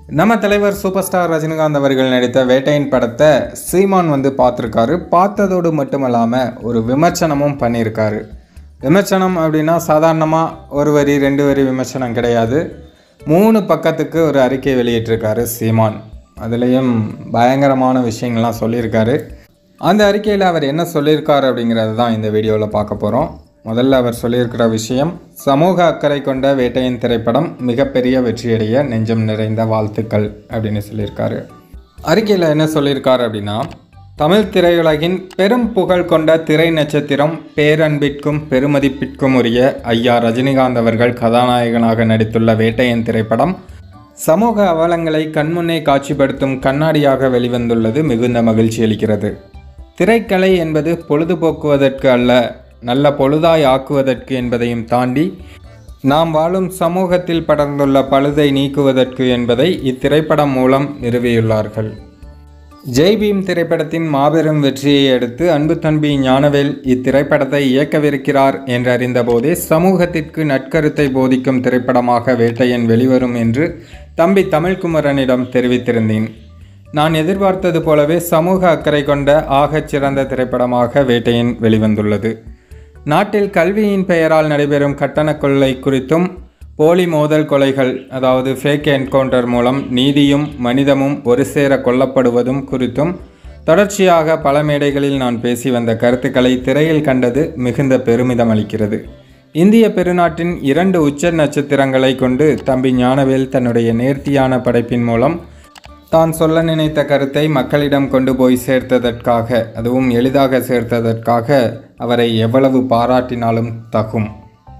நம்ம தலைவர் super star Rajinikanth அவர்கள் நடித்த வேட்டையின் படத்தை சீமான் வந்து பார்த்துருக்காரு பார்த்ததோடு மட்டுமல்லாமல் ஒரு விமர்சனமும் பண்ணியிருக்காரு விமர்சனம் அப்படின்னா சாதாரணமாக ஒரு வரி ரெண்டு வரி விமர்சனம் கிடையாது மூணு பக்கத்துக்கு ஒரு அறிக்கை வெளியிட்டிருக்காரு சீமான் அதுலேயும் பயங்கரமான விஷயங்கள்லாம் சொல்லியிருக்காரு அந்த அறிக்கையில் அவர் என்ன சொல்லியிருக்காரு அப்படிங்கிறது தான் இந்த வீடியோவில் பார்க்க போகிறோம் முதல்ல அவர் சொல்லியிருக்கிற விஷயம் சமூக அக்கறை கொண்ட வேட்டையின் திரைப்படம் மிகப்பெரிய வெற்றியடைய நெஞ்சம் நிறைந்த வாழ்த்துக்கள் அப்படின்னு சொல்லியிருக்காரு அறிக்கையில் என்ன சொல்லியிருக்காரு அப்படின்னா தமிழ் திரையுலகின் பெரும் புகழ் கொண்ட திரை நட்சத்திரம் பேரன்பிற்கும் பெருமதிப்பிற்கும் உரிய ஐயா ரஜினிகாந்த் அவர்கள் கதாநாயகனாக நடித்துள்ள வேட்டையின் திரைப்படம் சமூக அவலங்களை கண்முன்னே காட்சிப்படுத்தும் கண்ணாடியாக வெளிவந்துள்ளது மிகுந்த மகிழ்ச்சி அளிக்கிறது திரைக்கலை என்பது பொழுதுபோக்குவதற்கு அல்ல நல்ல பொழுதாய் ஆக்குவதற்கு என்பதையும் தாண்டி நாம் வாழும் சமூகத்தில் படர்ந்துள்ள பழுதை நீக்குவதற்கு என்பதை இத்திரைப்படம் மூலம் நிறுவியுள்ளார்கள் ஜெய் பீம் திரைப்படத்தின் மாபெரும் வெற்றியை அடுத்து அன்பு தம்பி ஞானவேல் இத்திரைப்படத்தை இயக்கவிருக்கிறார் என்றறிந்தபோதே சமூகத்திற்கு நற்கருத்தை போதிக்கும் திரைப்படமாக வேட்டையன் வெளிவரும் என்று தம்பி தமிழ்குமரனிடம் தெரிவித்திருந்தேன் நான் எதிர்பார்த்தது போலவே சமூக அக்கறை கொண்ட ஆகச் சிறந்த திரைப்படமாக வேட்டையன் வெளிவந்துள்ளது நாட்டில் கல்வியின் பெயரால் நடைபெறும் கட்டண கொள்ளை குறித்தும் போலி மோதல் கொலைகள் அதாவது ஃபேக் என்கவுண்டர் மூலம் நீதியும் மனிதமும் ஒரு சேர கொல்லப்படுவதும் குறித்தும் தொடர்ச்சியாக பல மேடைகளில் நான் பேசி வந்த கருத்துக்களை திரையில் கண்டது மிகுந்த பெருமிதம் அளிக்கிறது இந்திய பெருநாட்டின் இரண்டு உச்ச நட்சத்திரங்களை கொண்டு தம்பி ஞானவேல் தன்னுடைய நேர்த்தியான படைப்பின் மூலம் தான் சொல்ல நினைத்த கருத்தை மக்களிடம் கொண்டு போய் சேர்த்ததற்காக அதுவும் எளிதாக சேர்த்ததற்காக அவரை எவ்வளவு பாராட்டினாலும் தகும்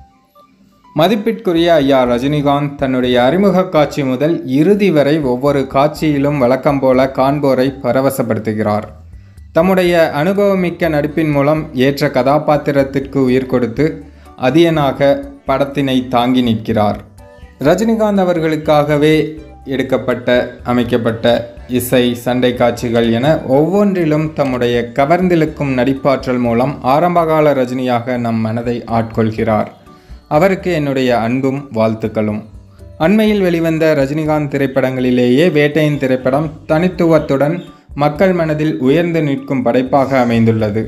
மதிப்பிற்குரிய ஐயா ரஜினிகாந்த் தன்னுடைய அறிமுக காட்சி முதல் இறுதி வரை ஒவ்வொரு காட்சியிலும் வழக்கம் போல காண்போரை பரவசப்படுத்துகிறார் தம்முடைய அனுபவமிக்க நடிப்பின் மூலம் ஏற்ற கதாபாத்திரத்திற்கு உயிர் கொடுத்து அதியனாக படத்தினை தாங்கி நிற்கிறார் ரஜினிகாந்த் அவர்களுக்காகவே எடுக்கப்பட்ட அமைக்கப்பட்ட இசை சண்டை காட்சிகள் என ஒவ்வொன்றிலும் தம்முடைய கவர்ந்திழுக்கும் நடிப்பாற்றல் மூலம் ஆரம்பகால ரஜினியாக நம் மனதை ஆட்கொள்கிறார் அவருக்கு என்னுடைய அன்பும் வாழ்த்துக்களும் அண்மையில் வெளிவந்த ரஜினிகாந்த் திரைப்படங்களிலேயே வேட்டையின் திரைப்படம் தனித்துவத்துடன் மக்கள் மனதில் உயர்ந்து நிற்கும் படைப்பாக அமைந்துள்ளது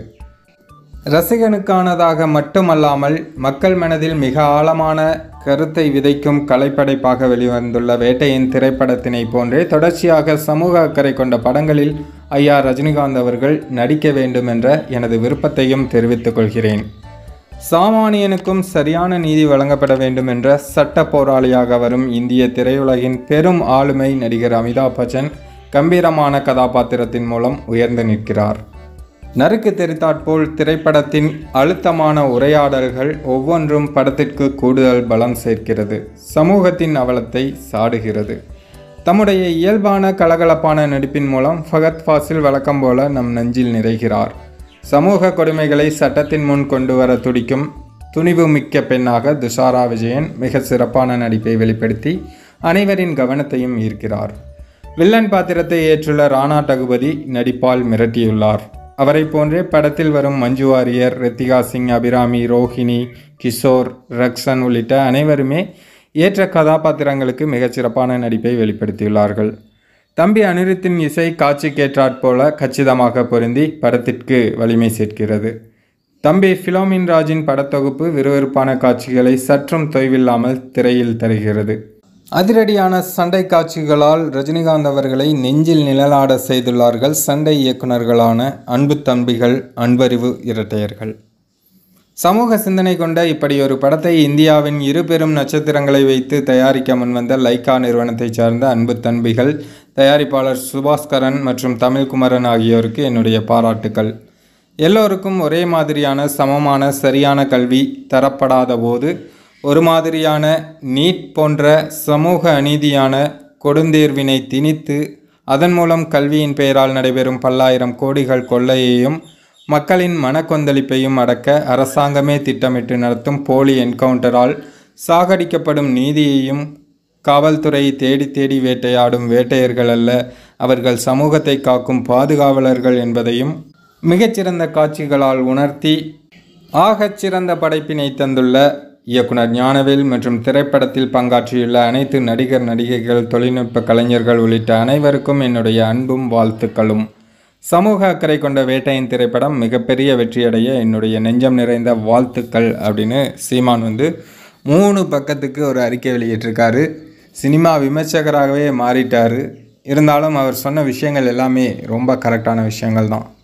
ரசிகனுக்கானதாக மட்டுமல்லாமல் மக்கள் மனதில் மிக ஆழமான கருத்தை விதைக்கும் கலைப்படைப்பாக வெளிவந்துள்ள வேட்டையின் திரைப்படத்தினை போன்றே தொடர்ச்சியாக சமூக அக்கறை கொண்ட படங்களில் ஐயா ரஜினிகாந்த் அவர்கள் நடிக்க வேண்டும் என்ற எனது விருப்பத்தையும் தெரிவித்துக் கொள்கிறேன் சாமானியனுக்கும் சரியான நீதி வழங்கப்பட வேண்டும் என்ற சட்ட போராளியாக வரும் இந்திய திரையுலகின் பெரும் ஆளுமை நடிகர் அமிதாப் பச்சன் கம்பீரமான கதாபாத்திரத்தின் மூலம் உயர்ந்து நிற்கிறார் நறுக்கு தெரித்தாற்போல் திரைப்படத்தின் அழுத்தமான உரையாடல்கள் ஒவ்வொன்றும் படத்திற்கு கூடுதல் பலம் சேர்க்கிறது சமூகத்தின் அவலத்தை சாடுகிறது தம்முடைய இயல்பான கலகலப்பான நடிப்பின் மூலம் ஃபகத் ஃபாசில் வழக்கம் போல நம் நெஞ்சில் நிறைகிறார் சமூக கொடுமைகளை சட்டத்தின் முன் கொண்டு வர துடிக்கும் துணிவு மிக்க பெண்ணாக துஷாரா விஜயன் மிக சிறப்பான நடிப்பை வெளிப்படுத்தி அனைவரின் கவனத்தையும் ஈர்க்கிறார் வில்லன் பாத்திரத்தை ஏற்றுள்ள ராணா டகுபதி நடிப்பால் மிரட்டியுள்ளார் அவரை போன்றே படத்தில் வரும் மஞ்சு வாரியர் ரித்திகா சிங் அபிராமி ரோஹிணி கிஷோர் ரக்ஷன் உள்ளிட்ட அனைவருமே ஏற்ற கதாபாத்திரங்களுக்கு மிகச்சிறப்பான நடிப்பை வெளிப்படுத்தியுள்ளார்கள் தம்பி அனிருத்தின் இசை காட்சிக்கேற்றாற்போல கச்சிதமாக பொருந்தி படத்திற்கு வலிமை சேர்க்கிறது தம்பி ஃபிலோமின் ராஜின் படத்தொகுப்பு விறுவிறுப்பான காட்சிகளை சற்றும் தொய்வில்லாமல் திரையில் தருகிறது அதிரடியான சண்டை காட்சிகளால் ரஜினிகாந்த் அவர்களை நெஞ்சில் நிழலாட செய்துள்ளார்கள் சண்டை இயக்குனர்களான அன்பு தம்பிகள் அன்பறிவு இரட்டையர்கள் சமூக சிந்தனை கொண்ட இப்படி ஒரு படத்தை இந்தியாவின் இரு பெரும் நட்சத்திரங்களை வைத்து தயாரிக்க முன்வந்த லைக்கா நிறுவனத்தைச் சார்ந்த அன்பு தம்பிகள் தயாரிப்பாளர் சுபாஸ்கரன் மற்றும் தமிழ்குமரன் ஆகியோருக்கு என்னுடைய பாராட்டுக்கள் எல்லோருக்கும் ஒரே மாதிரியான சமமான சரியான கல்வி தரப்படாத போது ஒரு மாதிரியான நீட் போன்ற சமூக அநீதியான கொடுந்தேர்வினை திணித்து அதன் மூலம் கல்வியின் பெயரால் நடைபெறும் பல்லாயிரம் கோடிகள் கொள்ளையையும் மக்களின் மனக்கொந்தளிப்பையும் அடக்க அரசாங்கமே திட்டமிட்டு நடத்தும் போலி என்கவுண்டரால் சாகடிக்கப்படும் நீதியையும் காவல்துறை தேடி தேடி வேட்டையாடும் வேட்டையர்கள் அல்ல அவர்கள் சமூகத்தை காக்கும் பாதுகாவலர்கள் என்பதையும் மிகச்சிறந்த காட்சிகளால் உணர்த்தி ஆகச் சிறந்த படைப்பினை தந்துள்ள இயக்குனர் ஞானவேல் மற்றும் திரைப்படத்தில் பங்காற்றியுள்ள அனைத்து நடிகர் நடிகைகள் தொழில்நுட்ப கலைஞர்கள் உள்ளிட்ட அனைவருக்கும் என்னுடைய அன்பும் வாழ்த்துக்களும் சமூக அக்கறை கொண்ட வேட்டையின் திரைப்படம் மிகப்பெரிய வெற்றியடைய என்னுடைய நெஞ்சம் நிறைந்த வாழ்த்துக்கள் அப்படின்னு சீமான் வந்து மூணு பக்கத்துக்கு ஒரு அறிக்கை வெளியிட்டிருக்காரு சினிமா விமர்சகராகவே மாறிட்டார் இருந்தாலும் அவர் சொன்ன விஷயங்கள் எல்லாமே ரொம்ப கரெக்டான விஷயங்கள் தான்